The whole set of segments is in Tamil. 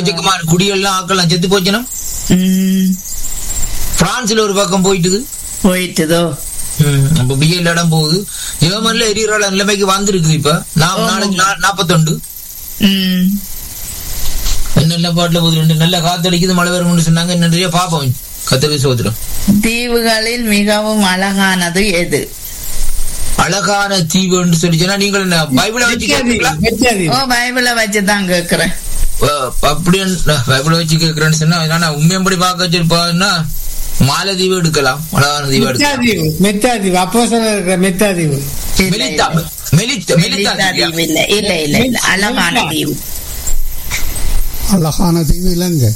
எக்கச்சக்கமான குடியெல்லாம் ஆக்கலாம் செத்து போச்சுனா ம், பிரான்ஸ்ல ஒரு பக்கம் போயிட்டுது போயிட்டுதோ ம், அப்ப பிஎல் இடம் போகுது ஜெர்மன்ல எரியுற நிலைமைக்கு வந்திருக்குது இப்ப நாம் ஆமா. நாளைக்கு நா- நாப்பத்தொண்டு ம், நல்ல பாட்டுல போகுது ரெண்டு நல்ல காத்தடிக்குது மழை வரும்னு சொன்னாங்க நிறைய பாப்போம் கத்திரி சோதரம் தீவுகளில் மிகவும் அழகானது எது அழகான தீவுன்னு சொல்லி சொன்னா நீங்கள் என்ன பைபிளை வச்சு கேட்பீங்களா வெச்சாதீவு. ஓ பைபிளை வச்சுதான் கேக்குறேன் அஹ் அப்படி பைபிளை வச்சு கேட்கிறேன்னு சொன்னா ஆனா உண்மையம்படி பார்க்க வச்சிருப்பாங்கன்னா மாலதீவு எடுக்கலாம் அழகான தீவு எடுக்கலாம் மெத்தாதீவு மெத்தாதீவு அப்போ இருக்கிற மெத்தாதீவு இல்ல, மெலித்தா இல்ல. மெலித்த மெலித்தா மெலிதா தீவு இல்ல இல்ல இல்ல இல்ல அழகான மெலிதா. தீவு அழகான தீவு இலங்கை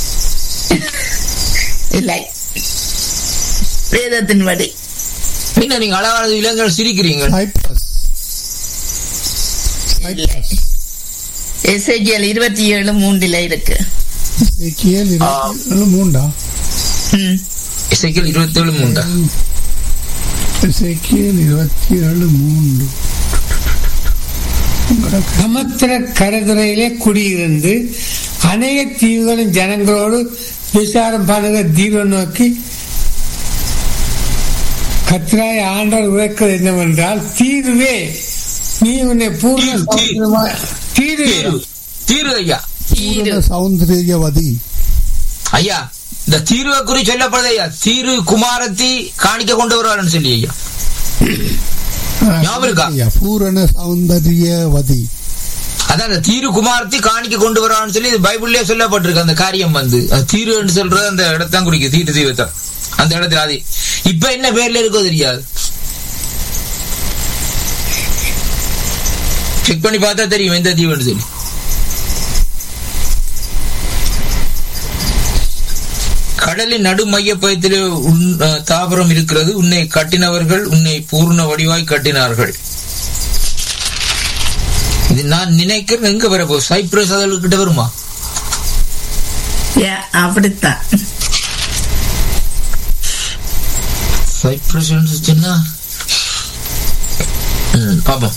இல்லை வேதத்தின்படி என்ன நீங்க அழகான இளைஞர்கள் சிரிக்கிறீங்க சைப்ரஸ் இல்லை எஸ்ஐஜிஎல் இருபத்தி ஏழு மூன்றுல இருக்கு இசைக்கியல் இருபத்தி ஏழு மூண்டா ம். இசைக்கல் இருபத்தி ஏழு மூண்டா இசைக்கியல் இருபத்தி ஏழு மூன்று சமுத்திர கரைதுறையிலே குடியிருந்து அநேக தீவுகளின் ஜனங்களோடு விசாரம் பண்ணுகிற தீவை நோக்கி கத்திராய் ஆண்டவர் உரைக்கிறது என்னவென்றால் தீர்வே நீ உன்னை பூர்ண தீரு, தீரு. சமுத்திரமாய்- தீர்வே தீரு தீரு ஐயா தீரு சௌந்தரியவதி ஐயா இந்த தீர்வை குறி சொல்லப்படுது ஐயா தீரு குமாரத்தி காணிக்க கொண்டு வருவாருன்னு சொல்லி ஐயா ஞாபகம் இருக்கா? ஐயா, பூரண சௌந்தரியவதி அதான் அந்த தீரு குமாரத்தி காணிக்க கொண்டு வருவான்னு சொல்லி இது பைபிள்லயே சொல்லப்பட்டிருக்கு அந்த காரியம் வந்து அந்த தீருன்னு சொல்றது அந்த இடத்தான் குடிக்கும் தீட்டு தீவத்தை அந்த இடத்துல அது இப்ப என்ன பேர்ல இருக்கோ தெரியாது செக் பண்ணி பார்த்தா தெரியும் எந்த தீவுன்னு சொல்லி கடலின் நடு மையப்பயத்திலே உன் அஹ், தாவரம் இருக்கிறது உன்னை கட்டினவர்கள் உன்னை பூர்ண வடிவாய் கட்டினார்கள் இது நான் நினைக்கிறேன் எங்க வரப்போ சைப்ரஸ் அதழ்கிட்ட வருமா ஏ, அப்படித்தான் சைப்ரஸ் சொன்னா ம், பாப்போம்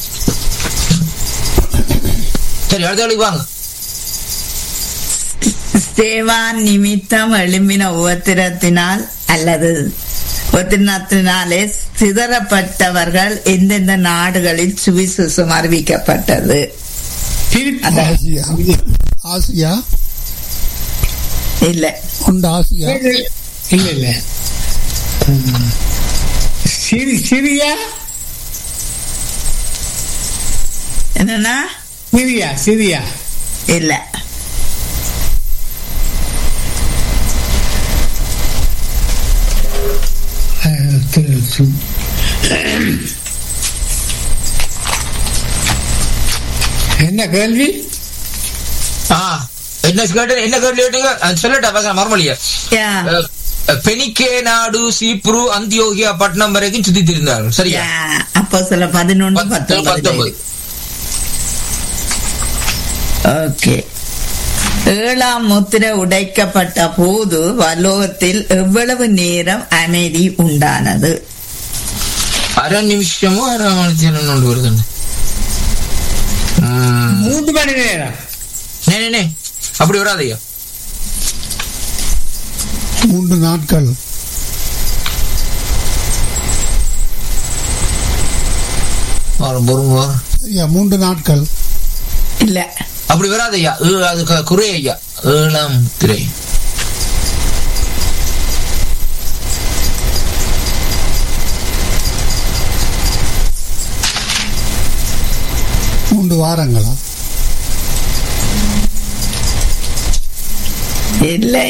சரி அடுத்த வேலைக்கு வாங்க ஸ்தேவான் நிமித்தம் எழும்பின உபத்திரத்தினால் அல்லது உபத்திரத்தினாலே சிதறப்பட்டவர்கள் எந்தெந்த நாடுகளில் சுவிசேஷம் அறிவிக்கப்பட்டது அதான். ஆசியா ஆசியா இல்ல உண்டு ஆசியா இல்ல இல்ல ம். சிரி சிரியா என்னன்னா சிரியா சிரியா இல்ல அஹ், திரு- சு- என்ன கேள்வி ஆ என்ன கேட்டு என்ன கேள்வி கேட்டீங்க அஹ், சொல்லட்டா பசங்க மறுமொழிய யா, பெனிக்கே நாடு சீப்ரு அந்தியோகியா பட்டணம் வரைக்கும் சுத்தி திருந்தார்கள் சரியா யா, அப்போ சில பதினொன்று பத்து- பத்தொன்பது பத்தொன்பது ஓகே ஏழாம் முத்திரை உடைக்கப்பட்ட போது வலோகத்தில் எவ்வளவு நேரம் அமைதி உண்டானது அரை நிமிஷமோ அரை மணி நேரம் ஒன்று வருதுன்னு ம். மூன்று மணி நேரம் நே, நே, நே. அப்படி வராதையா மூன்று நாட்கள் வரும் பொறுங்க வரும் ஐயா மூன்று நாட்கள் இல்ல அப்படி வராதையா ஏ- அது க- குறை ஐயா ஏழாம் திரை மூன்று வாரங்களா இல்லை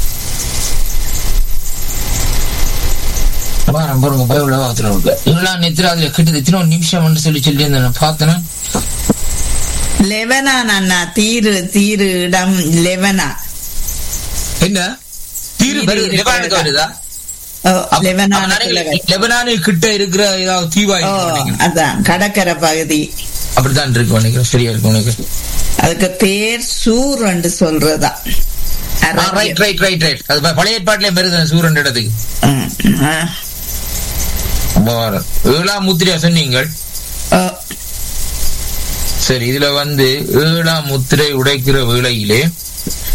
வாரம் பொறுங்க பைபிள் வாக்கத்துல இருக்கு ஏழாம் நித்திர அதுல கிட்டது எத்தனை நிமிஷம் சொல்லி சொல்லி நான் பார்த்தேன் லெவனான் அண்ணா தீரு தீரு இடம் லெவனா என்ன தீரு தீரு வருது. இருக்கிற லெபனானுக்கு வருதா ஓ, அப்ப- அப்ப லெபனானுக்குள்ள நினைக்கிறேன், வருது. லெபனானு கிட்ட இருக்கிற ஏதாவது தீவா ஓ இருக்கும் நினைக்கிறேன். அதான் கடற்கரை பகுதி அப்படித்தான் இருக்கு நினைக்கிறேன் சரியா இருக்கும் உனக்கு அதுக்கு பேர் சூர் என்று சொல்றதா ரைட் ரைட் ரைட் ரைட் அது ப- பழைய ஏற்பாட்டிலே வருது சூரன் இடத்துக்கு ம், ஆ. வாரம். ஏழாம் முத்திரையா சொன்னீங்கள் ஓ, சரி இதுல வந்து ஏழாம் முத்திரை உடைக்கிற வேளையிலே